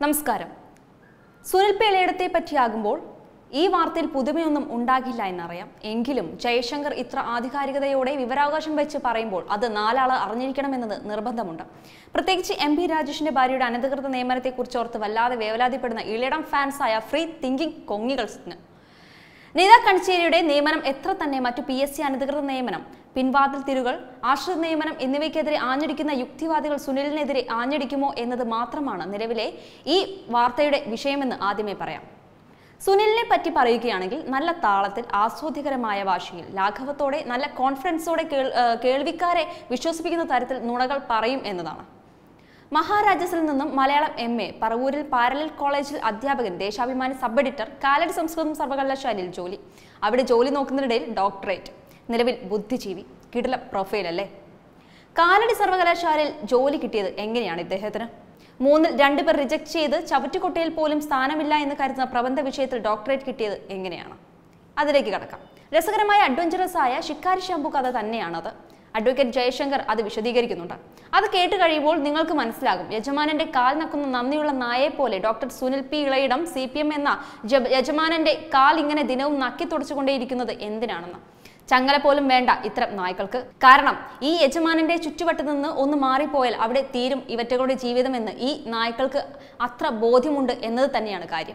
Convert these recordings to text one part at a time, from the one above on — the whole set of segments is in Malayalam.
നമസ്കാരം സുനിൽ പേളയിടത്തെ പറ്റിയാകുമ്പോൾ ഈ വാർത്തയിൽ പുതുമയൊന്നും ഉണ്ടാകില്ല എന്നറിയാം എങ്കിലും ജയശങ്കർ ഇത്ര ആധികാരികതയോടെ വിവരാവകാശം വെച്ച് പറയുമ്പോൾ അത് നാലാള് അറിഞ്ഞിരിക്കണമെന്നത് നിർബന്ധമുണ്ട് പ്രത്യേകിച്ച് എം പി രാജേഷിന്റെ ഭാര്യയുടെ അനധികൃത നിയമനത്തെക്കുറിച്ച് ഓർത്ത് വല്ലാതെ വേവലാതിപ്പെടുന്ന ഇളിടം ഫാൻസായ ഫ്രീ തിങ്കിങ് കൊങ്ങികൾസിന് നീത കണിച്ചേരിയുടെ നിയമനം എത്ര തന്നെ മറ്റു പി എസ് സി അനധികൃത നിയമനം പിൻവാതിൽ തിരുകൾ ആശ്രിത നിയമനം എന്നിവയ്ക്കെതിരെ ആഞ്ഞടിക്കുന്ന യുക്തിവാദികൾ സുനിലിനെതിരെ ആഞ്ഞടിക്കുമോ എന്നത് മാത്രമാണ് നിലവിലെ ഈ വാർത്തയുടെ വിഷയമെന്ന് ആദ്യമേ പറയാം സുനിലിനെ പറ്റി പറയുകയാണെങ്കിൽ നല്ല താളത്തിൽ ആസ്വാദ്യകരമായ ഭാഷയിൽ ലാഘവത്തോടെ നല്ല കോൺഫിഡൻസോടെ കേൾ- ഏർ കേൾവിക്കാരെ വിശ്വസിപ്പിക്കുന്ന തരത്തിൽ നുണകൾ പറയും എന്നതാണ് മഹാരാജസിൽ നിന്നും മലയാളം എം എ പറവൂരിൽ പാരലൽ കോളേജിൽ അധ്യാപകൻ ദേശാഭിമാനി സബ് എഡിറ്റർ കാലടി സംസ്കൃതം സർവകലാശാലയിൽ ജോലി അവിടെ ജോലി നോക്കുന്നതിനിടയിൽ ഡോക്ടറേറ്റ് നിലവിൽ ബുദ്ധിജീവി കിടില പ്രൊഫൈൽ അല്ലേ കാലടി സർവകലാശാലയിൽ ജോലി കിട്ടിയത് എങ്ങനെയാണ് ഇദ്ദേഹത്തിന് മൂന്നിൽ രണ്ടുപേർ റിജക്ട് ചെയ്ത് ചവറ്റുകൊട്ടയിൽ പോലും സ്ഥാനമില്ല എന്ന് കരുതുന്ന പ്രബന്ധ വിഷയത്തിൽ ഡോക്ടറേറ്റ് കിട്ടിയത് എങ്ങനെയാണ് അതിലേക്ക് കടക്കാം രസകരമായ അഡ്വഞ്ചറസ് ആയ ഷിക്കാരി ശംഭു കഥ തന്നെയാണത് അഡ്വക്കേറ്റ് ജയശങ്കർ അത് വിശദീകരിക്കുന്നുണ്ട് അത് കേട്ട് കഴിയുമ്പോൾ നിങ്ങൾക്ക് മനസ്സിലാകും യജമാനന്റെ കാൽ നക്കുന്ന നന്ദിയുള്ള നായെ പോലെ doctor Sunil P Ilayidom C P M എന്ന ജ- യജമാനന്റെ കാൽ ഇങ്ങനെ ദിനവും നക്കി തുടച്ചുകൊണ്ടേയിരിക്കുന്നത് എന്തിനാണെന്ന് ചങ്ങല പോലും വേണ്ട ഇത്തരം നായ്ക്കൾക്ക് കാരണം ഈ യജമാനന്റെ ചുറ്റുവട്ടത്ത് നിന്ന് ഒന്ന് മാറിപ്പോയാൽ അവിടെ തീരും ഇവറ്റകളുടെ ജീവിതമെന്ന് ഈ നായ്ക്കൾക്ക് അത്ര ബോധ്യമുണ്ട് എന്നത് തന്നെയാണ് കാര്യം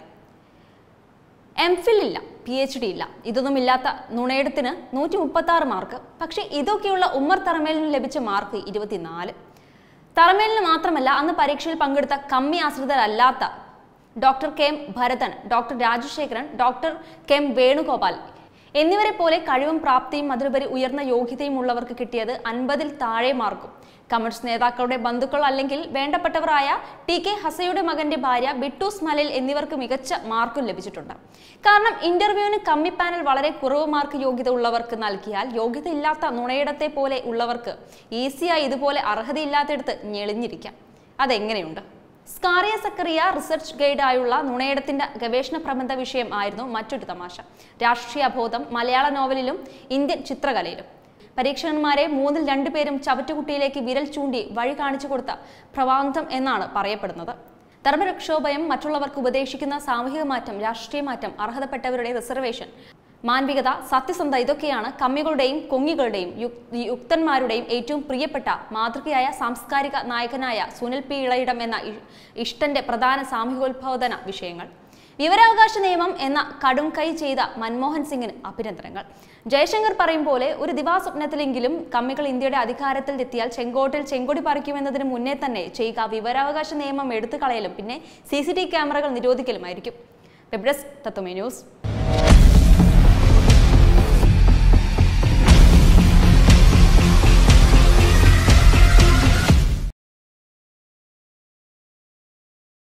എം ഫിൽ ഇല്ല പി എച്ച് ഡി ഇല്ല ഇതൊന്നും ഇല്ലാത്ത നുണയെടുത്തിന് നൂറ്റി മുപ്പത്തി ആറ് മാർക്ക് പക്ഷേ ഇതൊക്കെയുള്ള ഉമ്മർ തറമേലിന് ലഭിച്ച മാർക്ക് ഇരുപത്തിനാല് തറമേലിന് മാത്രമല്ല അന്ന് പരീക്ഷയിൽ പങ്കെടുത്ത കമ്മി ആശ്രിതരല്ലാത്ത doctor K M Bharathan doctor Rajasekharan doctor K M Venugopal എന്നിവരെ പോലെ കഴിവും പ്രാപ്തിയും അതിലുപരി ഉയർന്ന യോഗ്യതയും ഉള്ളവർക്ക് കിട്ടിയത് അൻപതിൽ താഴെ മാർക്കും കമ്മ്യൂണിസ്റ്റ് നേതാക്കളുടെ ബന്ധുക്കൾ അല്ലെങ്കിൽ വേണ്ടപ്പെട്ടവരായ ടി കെ ഹസയുടെ മകന്റെ ഭാര്യ ബിട്ടൂസ് മലയിൽ എന്നിവർക്ക് മികച്ച മാർക്കും ലഭിച്ചിട്ടുണ്ട് കാരണം ഇന്റർവ്യൂവിന് കമ്മി പാനൽ വളരെ കുറവ് മാർക്ക് യോഗ്യത ഉള്ളവർക്ക് നൽകിയാൽ യോഗ്യത ഇല്ലാത്ത നുണയിടത്തെ പോലെ ഉള്ളവർക്ക് ഈസിയായി ഇതുപോലെ അർഹതയില്ലാത്തയിടത്ത് ഞെളിഞ്ഞിരിക്കാം അതെങ്ങനെയുണ്ട് സ്കാറിയ സക്കറിയ റിസർച്ച് ഗൈഡായുള്ള നുണയിടത്തിന്റെ ഗവേഷണ പ്രബന്ധ വിഷയം ആയിരുന്നു മറ്റൊരു തമാശ രാഷ്ട്രീയ ബോധം മലയാള നോവലിലും ഇന്ത്യൻ ചിത്രകലയിലും പരീക്ഷകന്മാരെ മൂന്നിൽ രണ്ടുപേരും ചവറ്റുകുട്ടിയിലേക്ക് വിരൽ ചൂണ്ടി വഴി കാണിച്ചു കൊടുത്ത പ്രവാന്തം എന്നാണ് പറയപ്പെടുന്നത് ധർമ്മരക്ഷോഭയം മറ്റുള്ളവർക്ക് ഉപദേശിക്കുന്ന സാമൂഹിക മാറ്റം രാഷ്ട്രീയ മാറ്റം അർഹതപ്പെട്ടവരുടെ റിസർവേഷൻ മാൻവികത സത്യസന്ധത ഇതൊക്കെയാണ് കമ്മികളുടെയും കൊങ്ങികളുടെയും യുക്- യുക്തന്മാരുടെയും ഏറ്റവും പ്രിയപ്പെട്ട മാതൃകയായ സാംസ്കാരിക നായകനായ സുനിൽ പി ഇളയിടം എന്ന ഇ- ഇഷ്ടന്റെ പ്രധാന സാമൂഹികോത്ബോധന വിഷയങ്ങൾ വിവരാവകാശ നിയമം എന്ന കടും കൈ ചെയ്ത മൻമോഹൻ സിംഗിന് അഭിനന്ദനങ്ങൾ ജയശങ്കർ പറയും പോലെ ഒരു ദിവാസ്വപ്നത്തിലെങ്കിലും കമ്മികൾ ഇന്ത്യയുടെ അധികാരത്തിൽ എത്തിയാൽ ചെങ്കോട്ടിൽ ചെങ്കൊടി പറിക്കുമെന്നതിന് മുന്നേ തന്നെ ചെയ്യുക വിവരാവകാശ നിയമം എടുത്തു കളയലും പിന്നെ സി സി ടി ക്യാമറകൾ നിരോധിക്കലുമായിരിക്കും വെബ് ഡെസ്ക് തത്വമേ ന്യൂസ്